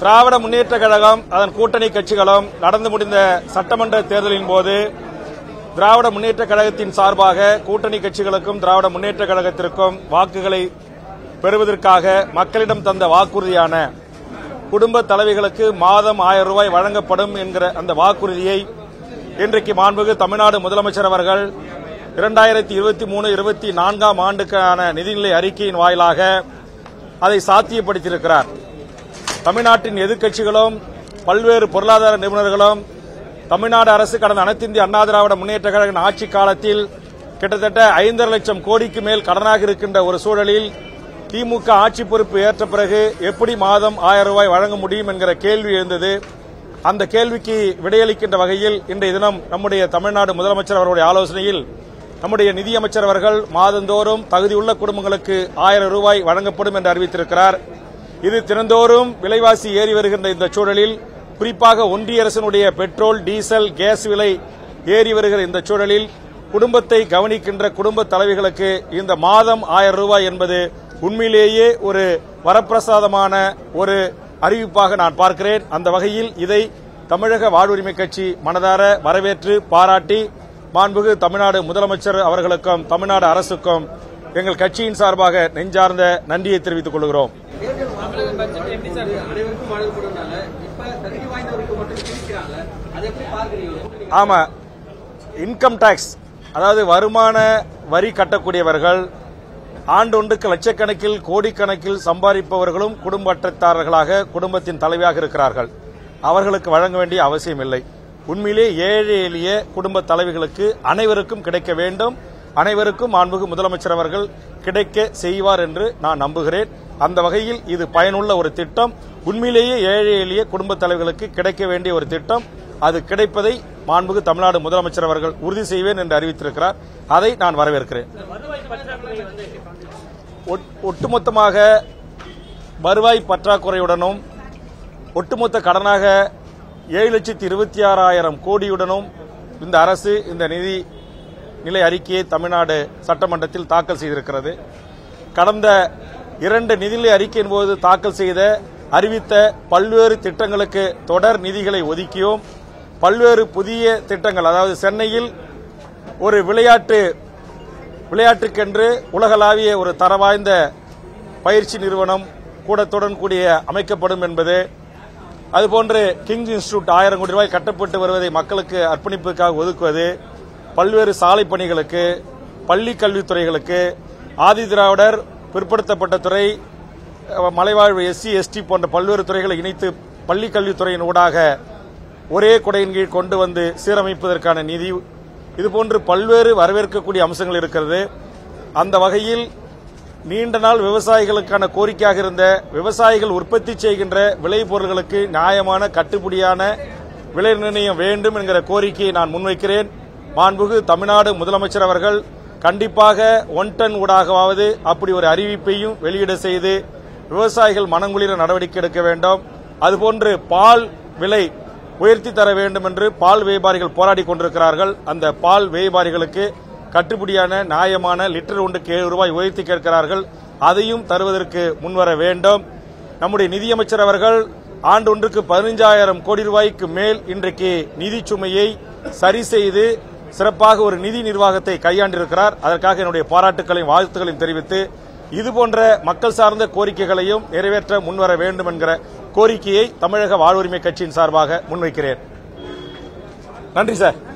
திராவிட முன்னேற்ற கழகம் அதன் கூட்டணி கட்சிகளும் நடந்து முடிந்த சட்டமன்ற தேர்தலின் போது திராவிட முன்னேற்ற கழகத்தின் சார்பாக கூட்டணி கட்சிகளுக்கும் திராவிட முன்னேற்ற கழகத்திற்கும் வாக்குகளை பெறுவதற்காக மக்களிடம் தந்த வாக்குறுதியான குடும்ப தலைவிகளுக்கு மாதம் ஆயிரம் ரூபாய் வழங்கப்படும் என்கிற அந்த வாக்குறுதியை இன்றைக்கு மாண்புமிகு தமிழ்நாடு முதலமைச்சர் அவர்கள் இரண்டாயிரத்தி இருபத்தி மூணு இருபத்தி நான்காம் ஆண்டுக்கான நிதிநிலை அறிக்கையின் வாயிலாக அதை சாத்தியப்படுத்தியிருக்கிறார் தமிழ்நாட்டின் எதிர்க்கட்சிகளும் பல்வேறு பொருளாதார நிபுணர்களும் தமிழ்நாடு அரசு கடந்த அனைத்து இந்திய அண்ணா திராவிட முன்னேற்ற கழக ஆட்சி காலத்தில் கிட்டத்தட்ட ஐந்தரை லட்சம் கோடிக்கு மேல் கடனாக இருக்கின்ற ஒரு சூழலில் திமுக ஆட்சி பொறுப்பு ஏற்ற பிறகு எப்படி மாதம் ஆயிரம் ரூபாய் வழங்க முடியும் என்கிற கேள்வி எழுந்தது அந்த கேள்விக்கு விடையளிக்கின்ற வகையில் இன்றைய தினம் நம்முடைய தமிழ்நாடு முதலமைச்சர் அவருடைய ஆலோசனையில் நம்முடைய நிதியமைச்சர் அவர்கள் மாதந்தோறும் தகுதியுள்ள குடும்பங்களுக்கு ஆயிரம் ரூபாய் வழங்கப்படும் என்று அறிவித்திருக்கிறார் இது தினந்தோறும் விலைவாசி ஏறி வருகின்ற இந்த சூழலில் குறிப்பாக ஒன்றிய அரசினுடைய பெட்ரோல் டீசல் கேஸ் விலை ஏறி வருகிற இந்த சூழலில் குடும்பத்தை கவனிக்கின்ற குடும்ப தலைவிகளுக்கு இந்த மாதம் ஆயிரம் ரூபாய் என்பது உண்மையிலேயே ஒரு வரப்பிரசாதமான ஒரு அறிவிப்பாக நான் பார்க்கிறேன் அந்த வகையில் இதை தமிழக வாழ்வுரிமை கட்சி மனதார வரவேற்று பாராட்டி மாண்புகு தமிழ்நாடு முதலமைச்சர் அவர்களுக்கும் தமிழ்நாடு அரசுக்கும் எங்கள் கட்சியின் சார்பாக நெஞ்சார்ந்த நன்றியை தெரிவித்துக் கொள்கிறோம் தமிழக பட்ஜெட் எப்படி சார் அனைவருக்கும் வழங்கப்படுறதுனால இப்ப தகுதி வாய்ந்தவருக்கு மட்டும் பிரிக்கிறாங்க அதை எப்படி பாக்குறீங்க ஆமா இன்கம் டாக்ஸ் அதாவது வருமான வரி கட்டக்கூடியவர்கள் ஆண்டொன்றுக்கு லட்சக்கணக்கில் கோடிக்கணக்கில் சம்பாதிப்பவர்களும் குடும்ப அட்டைதாரர்களாக குடும்பத்தின் தலைவியாக இருக்கிறார்கள் அவர்களுக்கு வழங்க வேண்டிய அவசியம் இல்லை உண்மையிலே ஏழை எளிய குடும்ப தலைவிகளுக்கு அனைவருக்கும் கிடைக்க வேண்டும் அனைவருக்கும் மாண்புகு முதலமைச்சர் அவர்கள் கிடைக்க செய்வார் என்று நான் நம்புகிறேன் அந்த வகையில் இது பயனுள்ள ஒரு திட்டம் உண்மையிலேயே ஏழை எளிய குடும்ப தலைவர்களுக்கு கிடைக்க வேண்டிய ஒரு திட்டம் அது கிடைப்பதை மாண்புகு தமிழ்நாடு முதலமைச்சர் அவர்கள் உறுதி செய்வேன் என்று அறிவித்திருக்கிறார் அதை நான் வரவேற்கிறேன் ஒட்- ஒட்டுமொத்தமாக வருவாய் பற்றாக்குறையுடனும் ஒட்டுமொத்த கடனாக ஏழு லட்சத்தி இருபத்தி ஆறாயிரம் கோடியுடனும் இந்த அரசு இந்த நிதி நிலை அறிக்கையை தமிழ்நாடு சட்டமன்றத்தில் தாக்கல் செய்திருக்கிறது கடந்த இரண்டு நிதிநிலை அறிக்கையின் போது தாக்கல் செய்த அறிவித்த பல்வேறு திட்டங்களுக்கு தொடர் நிதிகளை ஒதுக்கியும் பல்வேறு புதிய திட்டங்கள் அதாவது சென்னையில் ஒரு விளையாட்டு விளையாட்டுக்கென்று உலகளாவிய ஒரு தரவாய்ந்த பயிற்சி நிறுவனம் கூடத்துடன் கூடிய அமைக்கப்படும் என்பது அதுபோன்று கிங்ஸ் இன்ஸ்டிடியூட் ஆயிரம் கோடி ரூபாய் கட்டப்பட்டு வருவதை மக்களுக்கு அர்ப்பணிப்புக்காக ஒதுக்குவது பல்வேறு சாலை பணிகளுக்கு பள்ளி கல்வித்துறைகளுக்கு ஆதி திராவிடர் பிற்படுத்தப்பட்ட துறை அஹ், மலைவாழ்வு எஸ்சி எஸ்டி போன்ற பல்வேறு துறைகளை இணைத்து பள்ளி கல்வித்துறையின் ஊடாக ஒரே குடையின் கீழ் கொண்டு வந்து சீரமைப்பதற்கான நிதி இதுபோன்று பல்வேறு வரவேற்கக்கூடிய அம்சங்கள் இருக்கிறது அந்த வகையில் நீண்ட நாள் விவசாயிகளுக்கான கோரிக்கையாக இருந்த விவசாயிகள் உற்பத்தி செய்கின்ற விளைபொருள்களுக்கு நியாயமான கட்டுப்படியான விலை நிர்ணயம் வேண்டும் என்கிற கோரிக்கையை நான் முன்வைக்கிறேன் மாண்புகு தமிழ்நாடு முதலமைச்சர் அவர்கள் கண்டிப்பாக ஒன் டன் ஊடாகவாவது அப்படி ஒரு அறிவிப்பையும் வெளியிட செய்து விவசாயிகள் மனங்குளிர நடவடிக்கை எடுக்க வேண்டும் அதுபோன்று பால் விலை உயர்த்தி தர வேண்டும் என்று பால் வியாபாரிகள் போராடி கொண்டிருக்கிறார்கள் அந்த பால் வியாபாரிகளுக்கு கட்டுப்படியான நியாயமான லிட்டர் ஒன்றுக்கு ஏழு ரூபாய் உயர்த்தி கேட்கிறார்கள் அதையும் தருவதற்கு முன்வர வேண்டும் நம்முடைய நிதியமைச்சர் அவர்கள் ஆண்டு ஒன்றுக்கு பதினஞ்சாயிரம் கோடி ரூபாய்க்கு மேல் இன்றைக்கு நிதி சுமையை சரி செய்து சிறப்பாக ஒரு நிதி நிர்வாகத்தை கையாண்டிருக்கிறார் அதற்காக என்னுடைய பாராட்டுக்களையும் வாழ்த்துக்களையும் தெரிவித்து இதுபோன்ற மக்கள் சார்ந்த கோரிக்கைகளையும் நிறைவேற்ற முன்வர வேண்டும் என்கிற கோரிக்கையை தமிழக வாழ்வுரிமை கட்சியின் சார்பாக முன்வைக்கிறேன் நன்றி சார்